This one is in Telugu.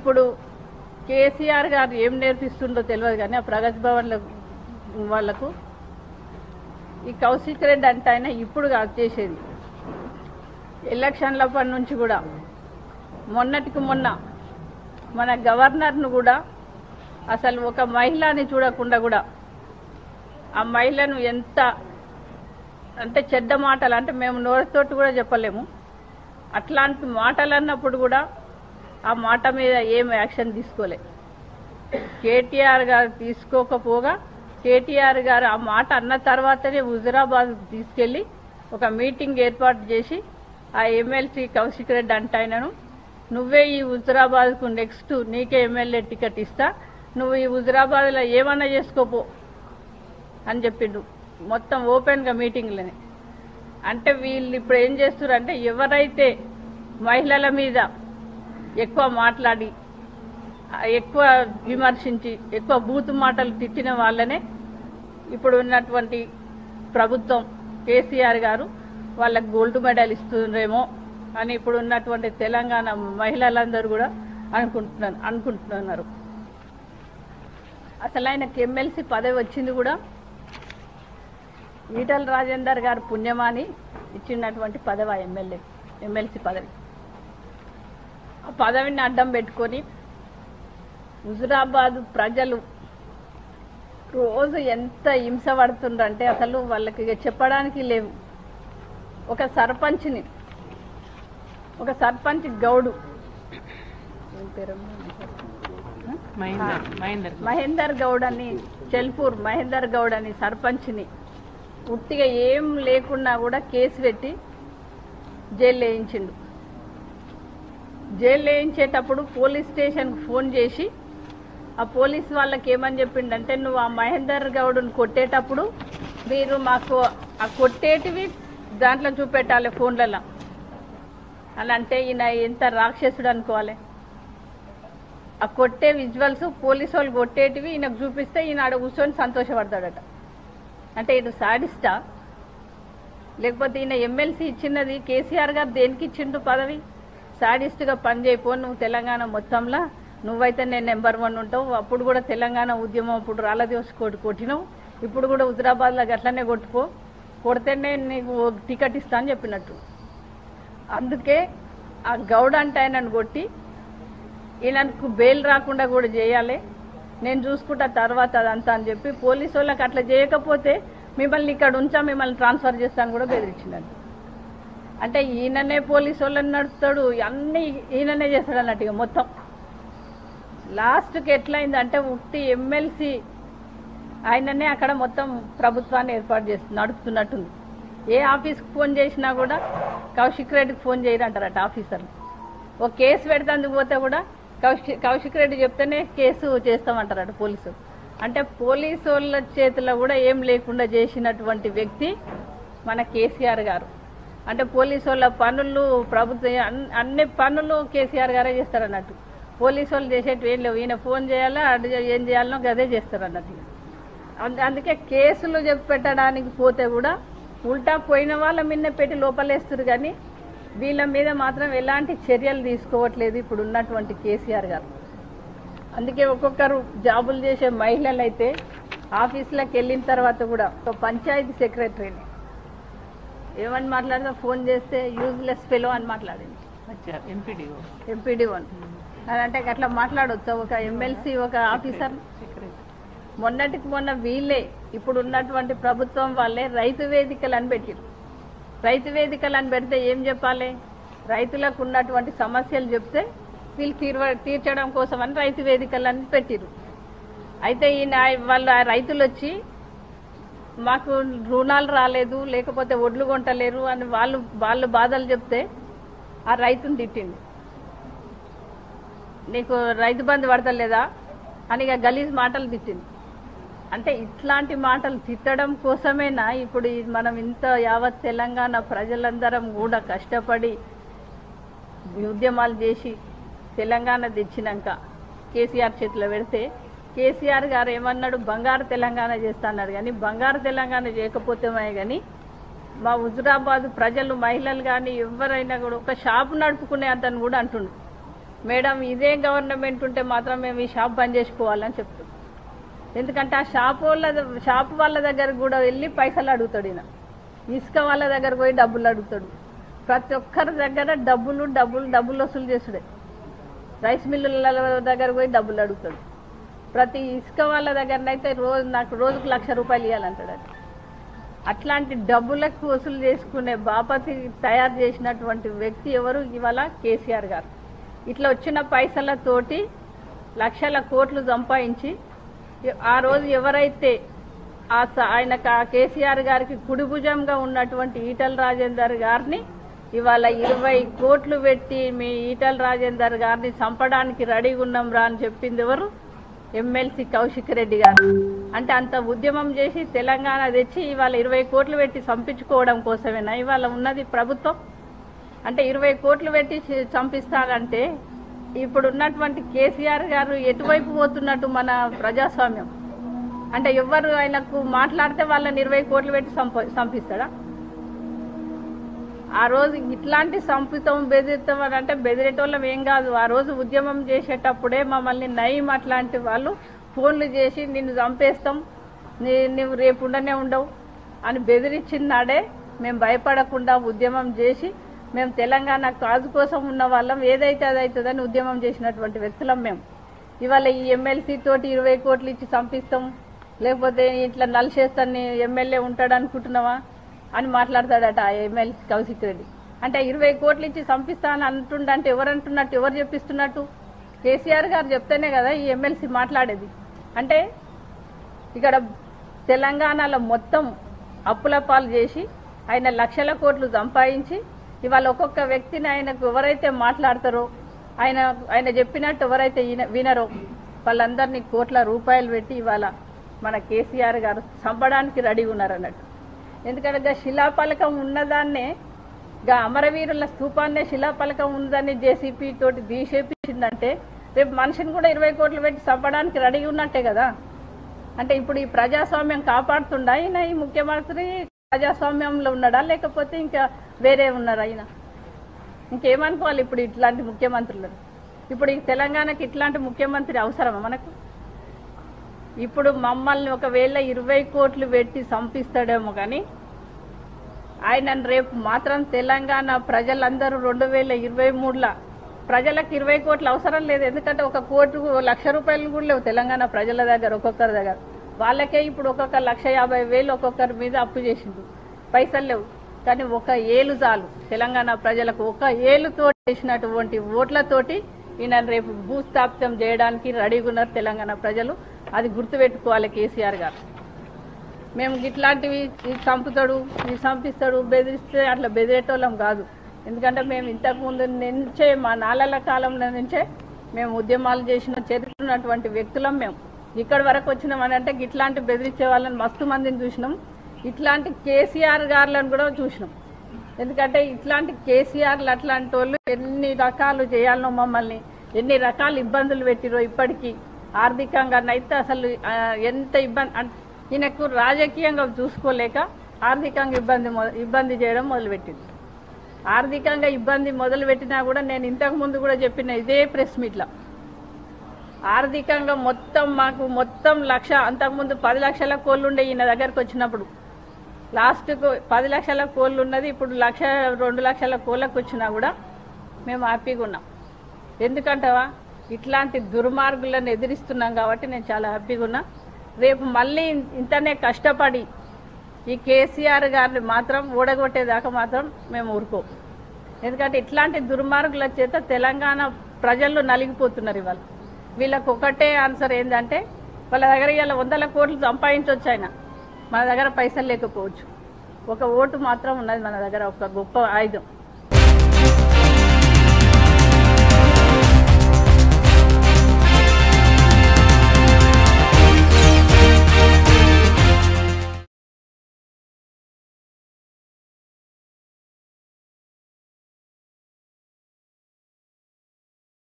ఇప్పుడు కేసీఆర్ గారు ఏం నేర్పిస్తుండో తెలియదు కానీ ఆ ప్రగతి భవన్ల వాళ్ళకు ఈ కౌశిక్ రెడ్డి అంటే ఆయన ఇప్పుడు కాదు చేసేది ఎలక్షన్లప్పటి నుంచి కూడా మొన్నటికి మొన్న మన గవర్నర్ను కూడా అసలు ఒక మహిళని చూడకుండా కూడా ఆ మహిళను ఎంత అంటే చెడ్డ మాటలు అంటే మేము నోరుతోటి కూడా చెప్పలేము అట్లాంటి మాటలు అన్నప్పుడు కూడా ఆ మాట మీద ఏం యాక్షన్ తీసుకోలే కేటీఆర్ గారు తీసుకోకపోగా కేటీఆర్ గారు ఆ మాట అన్న తర్వాతనే హుజురాబాద్ తీసుకెళ్లి ఒక మీటింగ్ ఏర్పాటు చేసి ఆ ఎమ్మెల్సీ కౌశిక్ రెడ్డి అంటాయనను నువ్వే ఈ హుజురాబాద్కు నెక్స్ట్ నీకే ఎమ్మెల్యే టికెట్ ఇస్తా నువ్వు ఈ హుజురాబాద్లో ఏమన్నా చేసుకోపో అని చెప్పిండు మొత్తం ఓపెన్గా మీటింగ్లని అంటే వీళ్ళు ఇప్పుడు ఏం చేస్తున్నారంటే ఎవరైతే మహిళల మీద ఎక్కువ మాట్లాడి ఆ, ఎక్కువ విమర్శించి ఎక్కువ బూతు మాటలు తిట్టిన వాళ్ళనే ఇప్పుడు ఉన్నటువంటి ప్రభుత్వం కేసీఆర్ గారు వాళ్ళకి గోల్డ్ మెడల్ ఇస్తుండ్రేమో అని ఇప్పుడు ఉన్నటువంటి తెలంగాణ మహిళలందరూ కూడా అనుకుంటున్నారు అనుకుంటున్నారు అసలు ఆయనకి ఎమ్మెల్సీ పదవి వచ్చింది కూడా ఈటల రాజేందర్ గారు పుణ్యమాని ఇచ్చినటువంటి పదవి ఆ ఎమ్మెల్యే ఎమ్మెల్సీ పదవి ఆ పదవిని అడ్డం పెట్టుకొని హుజురాబాద్ ప్రజలు రోజు ఎంత హింస పడుతుండ్రంటే అసలు వాళ్ళకి ఇక చెప్పడానికి లేవు ఒక సర్పంచ్ని ఒక సర్పంచ్ గౌడు ఏం పేరమ్మా? మహేందర్ మహేందర్ మహేందర్ గౌడ్ అని చెల్పూర్ మహేందర్ గౌడ్ అని సర్పంచ్ని ఉట్టిగా ఏం లేకున్నా కూడా కేసు పెట్టి జైలు వేయించిండు జైలు వేయించేటప్పుడు పోలీస్ స్టేషన్కి ఫోన్ చేసి ఆ పోలీస్ వాళ్ళకి ఏమని చెప్పిండంటే నువ్వు ఆ మహేందర్ గౌడ్ని కొట్టేటప్పుడు మీరు మాకు ఆ కొట్టేటివి దాంట్లో చూపెట్టాలి ఫోన్లలో అని అంటే ఈయన ఎంత రాక్షసుడు అనుకోవాలి ఆ కొట్టే విజువల్స్ పోలీసు వాళ్ళు కొట్టేటివి ఈయనకు చూపిస్తే ఈయన ఆడ కూర్చొని సంతోషపడతాడట అంటే ఇటు సాడిస్టా లేకపోతే ఈయన ఎమ్మెల్సీ ఇచ్చినది కేసీఆర్ గారు దేనికి ఇచ్చిండు పదవి సాడిస్ట్గా పనిచేయపో నువ్వు తెలంగాణ మొత్తంలో నువ్వైతే నేను నెంబర్ వన్ ఉంటావు అప్పుడు కూడా తెలంగాణ ఉద్యమం అప్పుడు రాళ్ళదేవసి కొట్టి కొట్టినావు ఇప్పుడు కూడా హుజరాబాద్లో అట్లనే కొట్టుకో కొడితేనే నీకు టికెట్ ఇస్తా అని చెప్పినట్టు అందుకే ఆ గౌడ అంటే ఆయనను కొట్టి ఈయనకు బెయిల్ రాకుండా కూడా చేయాలి నేను చూసుకుంటా తర్వాత అదంతా అని చెప్పి పోలీసు వాళ్ళకి అట్లా చేయకపోతే మిమ్మల్ని ఇక్కడ ఉంచా మిమ్మల్ని ట్రాన్స్ఫర్ చేస్తాను కూడా బెదిరించినాడు అంటే ఈయననే పోలీసు వాళ్ళని నడుపుతాడు అన్నీ ఈయననే చేస్తాడు అన్నట్టు ఇక మొత్తం లాస్ట్కి ఎట్లయిందంటే ఉట్టి ఎమ్మెల్సీ ఆయననే అక్కడ మొత్తం ప్రభుత్వాన్ని ఏర్పాటు చేస్తు నడుపుతున్నట్టుంది ఏ ఆఫీస్కి ఫోన్ చేసినా కూడా కౌశిక్ రెడ్డికి ఫోన్ చేయరంటారట ఆఫీసర్లు ఒక కేసు పెడతాందుకు పోతే కూడా కౌశిక్ కౌశిక్ రెడ్డి చెప్తేనే కేసు చేస్తామంటారట పోలీసు అంటే పోలీసు వాళ్ళ చేతిలో కూడా ఏం లేకుండా చేసినటువంటి వ్యక్తి మన కేసీఆర్ గారు అంటే పోలీసు వాళ్ళ పనులు ప్రభుత్వం అన్- అన్ని పనులు కేసీఆర్ గారే చేస్తారన్నట్టు పోలీసు వాళ్ళు చేసేటివి ఏం లేవు ఈయన ఫోన్ చేయాలా అటు చే- ఏం చేయాలనో గదే చేస్తారు అన్నట్టు అంద- అందుకే కేసులు చెప్పి పెట్టడానికి పోతే కూడా ఉల్టా పోయిన వాళ్ళ మీద పెట్టి లోపలేస్తారు కానీ వీళ్ళ మీద మాత్రం ఎలాంటి చర్యలు తీసుకోవట్లేదు ఇప్పుడు ఉన్నటువంటి కేసీఆర్ గారు అందుకే ఒక్కొక్కరు జాబులు చేసే మహిళలు అయితే ఆఫీసులకు వెళ్ళిన తర్వాత కూడా ఒక పంచాయతీ సెక్రటరీని ఏమని మాట్లాడితే ఫోన్ చేస్తే యూజ్లెస్ ఫెలో అని మాట్లాడింది ఎంపీడీఓ ఎంపీడీ వన్ అని అంటే అట్లా మాట్లాడొచ్చా ఒక ఎమ్మెల్సీ ఒక ఆఫీసర్ మొన్నటికి మొన్న వీళ్ళే ఇప్పుడు ఉన్నటువంటి ప్రభుత్వం వాళ్ళే రైతు వేదికలు అని పెట్టారు రైతు వేదికలు అని పెడితే ఏం చెప్పాలి రైతులకు ఉన్నటువంటి సమస్యలు చెప్తే వీళ్ళు తీర్వ తీర్చడం కోసం అని రైతు వేదికలు అని పెట్టిరు అయితే ఈయన వాళ్ళ రైతులు వచ్చి మాకు రుణాలు రాలేదు లేకపోతే ఒడ్లు కొంటలేరు అని వాళ్ళు వాళ్ళు బాధలు చెప్తే ఆ రైతుని తిట్టింది నీకు రైతు బంధు పడతలేదా అని ఇక గలీజ్ మాటలు తిట్టింది అంటే ఇట్లాంటి మాటలు తిట్టడం కోసమేనా ఇప్పుడు ఈ మనం ఇంత యావత్ తెలంగాణ ప్రజలందరం కూడా కష్టపడి ఉద్యమాలు చేసి తెలంగాణ తెచ్చినాక కేసీఆర్ చేతిలో పెడితే కేసీఆర్ గారు ఏమన్నాడు బంగారు తెలంగాణ చేస్తా అన్నాడు కానీ బంగారు తెలంగాణ చేయకపోతేమే కానీ మా హుజురాబాద్ ప్రజలు మహిళలు కానీ ఎవరైనా కూడా ఒక షాపు నడుపుకునే అతను కూడా అంటుండు మేడం ఇదే గవర్నమెంట్ ఉంటే మాత్రం మేము ఈ షాప్ బంద్ చేసుకోవాలని చెప్తాం ఎందుకంటే ఆ షాప్ వాళ్ళ షాప్ వాళ్ళ దగ్గర కూడా వెళ్ళి పైసలు అడుగుతాడు ఈయన ఇసుక వాళ్ళ దగ్గర పోయి డబ్బులు అడుగుతాడు ప్రతి ఒక్కరి దగ్గర డబ్బులు డబ్బులు డబ్బులు వసూలు చేసుడే రైస్ మిల్లుల దగ్గర పోయి డబ్బులు అడుగుతాడు ప్రతి ఇసుక వాళ్ళ దగ్గరనైతే రోజు నాకు రోజుకు లక్ష రూపాయలు ఇవ్వాలంటాడు అది అట్లాంటి డబ్బులకు వసూలు చేసుకునే బాపతి తయారు చేసినటువంటి వ్యక్తి ఎవరు ఇవాళ కేసీఆర్ గారు ఇట్లా వచ్చిన పైసలతోటి లక్షల కోట్లు సంపాదించి ఆ రోజు ఎవరైతే ఆ స- ఆయన కా- కేసీఆర్ గారికి కుడి భుజంగా ఉన్నటువంటి ఈటల రాజేందర్ గారిని ఇవాళ ఇరవై కోట్లు పెట్టి మీ ఈటల రాజేందర్ గారిని చంపడానికి రెడీగా ఉన్నాం రా అని చెప్పింది ఎవరు ఎమ్మెల్సీ కౌశిక్ రెడ్డి గారు అంటే అంత ఉద్యమం చేసి తెలంగాణ తెచ్చి ఇవాళ ఇరవై కోట్లు పెట్టి చంపించుకోవడం కోసమేనా ఇవాళ ఉన్నది ప్రభుత్వం అంటే ఇరవై కోట్లు పెట్టి చి- చంపిస్తారంటే ఇప్పుడు ఉన్నటువంటి కేసీఆర్ గారు ఎటువైపు పోతున్నట్టు మన ప్రజాస్వామ్యం అంటే ఎవరు ఆయనకు మాట్లాడితే వాళ్ళని ఇరవై కోట్లు పెట్టి సంప చంపిస్తాడా ఆ రోజు ఇట్లాంటి సంపితం బెదిరితం అని అంటే బెదిరేటోళ్ళం ఏం కాదు ఆ రోజు ఉద్యమం చేసేటప్పుడే మమ్మల్ని నయం అట్లాంటి వాళ్ళు ఫోన్లు చేసి నిన్ను చంపేస్తాం నీ నువ్వు రేపు ఉండనే ఉండవు అని బెదిరించిన నాడే మేము భయపడకుండా ఉద్యమం చేసి మేము తెలంగాణ కాజు కోసం ఉన్న వాళ్ళం ఏదైతే అది అవుతుందని ఉద్యమం చేసినటువంటి వ్యక్తులం మేము ఇవాళ ఈ ఎమ్మెల్సీ తోటి ఇరవై కోట్లు ఇచ్చి చంపిస్తాం లేకపోతే ఇట్లా నలిసేస్తాను ఎమ్మెల్యే ఉంటాడు అనుకుంటున్నావా అని మాట్లాడతాడట ఆ ఎమ్మెల్సీ కౌశిక్ రెడ్డి అంటే ఇరవై కోట్లు ఇచ్చి చంపిస్తా అని అంటుండంటే ఎవరు అంటున్నట్టు ఎవరు చెప్పిస్తున్నట్టు కేసీఆర్ గారు చెప్తేనే కదా ఈ ఎమ్మెల్సీ మాట్లాడేది అంటే ఇక్కడ తెలంగాణలో మొత్తం అప్పుల పాలు చేసి ఆయన లక్షల కోట్లు సంపాదించి ఇవాళ ఒక్కొక్క వ్యక్తిని ఆయనకు ఎవరైతే మాట్లాడతారో ఆయన ఆయన చెప్పినట్టు ఎవరైతే ఈన- వినరో వాళ్ళందరినీ కోట్ల రూపాయలు పెట్టి ఇవాళ మన కేసీఆర్ గారు చంపడానికి రెడీగా ఉన్నారు అన్నట్టు ఎందుకంటే గా శిలాపలకం ఉన్నదాన్నే గా అమరవీరుల స్థూపాన్నే శిలాపలకం ఉందని జేసీపీ తోటి తీసేపించిందంటే రేపు మనిషిని కూడా ఇరవై కోట్లు పెట్టి చంపడానికి రెడీగా ఉన్నట్టే కదా అంటే ఇప్పుడు ఈ ప్రజాస్వామ్యం కాపాడుతుండా ఆయన ఈ ముఖ్యమంత్రి ప్రజాస్వామ్యంలో ఉన్నాడా లేకపోతే ఇంకా వేరే ఉన్నారా ఆయన ఇంకేమనుకోవాలి ఇప్పుడు ఇట్లాంటి ముఖ్యమంత్రులు ఇప్పుడు ఈ తెలంగాణకి ఇట్లాంటి ముఖ్యమంత్రి అవసరమా మనకు ఇప్పుడు మమ్మల్ని ఒకవేళ ఇరవై కోట్లు పెట్టి చంపిస్తాడేమో కానీ ఆయన రేపు మాత్రం తెలంగాణ ప్రజలందరూ రెండు వేల ఇరవై మూడులో ప్రజలకు ఇరవై కోట్లు అవసరం లేదు ఎందుకంటే ఒక కోటు లక్ష రూపాయలు కూడా లేవు తెలంగాణ ప్రజల దగ్గర ఒక్కొక్కరి దగ్గర వాళ్ళకే ఇప్పుడు ఒక్కొక్క లక్ష యాభై వేలు ఒక్కొక్కరి మీద అప్పు చేసిండు పైసలు లేవు కానీ ఒక ఏలు చాలు తెలంగాణ ప్రజలకు ఒక ఏలుతో చేసినటువంటి ఓట్లతోటి ఈయన రేపు భూస్థాపితం చేయడానికి రెడీగా ఉన్నారు తెలంగాణ ప్రజలు అది గుర్తుపెట్టుకోవాలి కేసీఆర్ గారు మేము ఇట్లాంటివి ఇది చంపుతాడు ఇది చంపిస్తాడు బెదిరిస్తే అట్లా బెదిరేటోళ్ళం కాదు ఎందుకంటే మేము ఇంతకు ముందు నుంచే మా నాలల కాలంలో నుంచే మేము ఉద్యమాలు చేసిన చరిత్ర ఉన్నటువంటి వ్యక్తులం మేము ఇక్కడి వరకు వచ్చినామని అంటే ఇట్లాంటి బెదిరించే వాళ్ళని మస్తు మందిని చూసినాం ఇట్లాంటి కేసీఆర్ గారులను కూడా చూసినాం ఎందుకంటే ఇట్లాంటి కేసీఆర్లు అట్లాంటి వాళ్ళు ఎన్ని రకాలు చేయాలనో మమ్మల్ని ఎన్ని రకాల ఇబ్బందులు పెట్టిరో ఇప్పటికీ ఆర్థికంగా అయితే అసలు ఆ, ఎంత ఇబ్బంది అన్- ఈయనకు రాజకీయంగా చూసుకోలేక ఆర్థికంగా ఇబ్బంది మొ- ఇబ్బంది చేయడం మొదలుపెట్టింది ఆర్థికంగా ఇబ్బంది మొదలుపెట్టినా కూడా నేను ఇంతకు ముందు కూడా చెప్పిన ఇదే ప్రెస్ మీట్లో ఆర్థికంగా మొత్తం మాకు మొత్తం లక్ష అంతకుముందు పది లక్షల కోళ్ళు ఉండే ఈయన దగ్గరకు వచ్చినప్పుడు లాస్ట్కు పది లక్షల కోళ్ళు ఉన్నది ఇప్పుడు లక్ష రెండు లక్షల కోళ్ళకు వచ్చినా కూడా మేము హ్యాపీగా ఉన్నాం ఎందుకంటావా ఇట్లాంటి దుర్మార్గులను ఎదిరిస్తున్నాం కాబట్టి నేను చాలా హ్యాపీగా ఉన్నా రేపు మళ్ళీ ఇంతనే కష్టపడి ఈ కేసీఆర్ గారిని మాత్రం ఓడగొట్టేదాకా మాత్రం మేము ఊరుకో ఎందుకంటే ఇట్లాంటి దుర్మార్గుల చేత తెలంగాణ ప్రజలు నలిగిపోతున్నారు ఇవాళ వీళ్ళకి ఒకటే ఆన్సర్ ఏంటంటే వాళ్ళ దగ్గర ఇవాళ వందల కోట్లు సంపాదించవచ్చు ఆయన మన దగ్గర పైసలు లేకపోవచ్చు ఒక ఓటు మాత్రం ఉన్నది మన దగ్గర ఒక గొప్ప ఆయుధం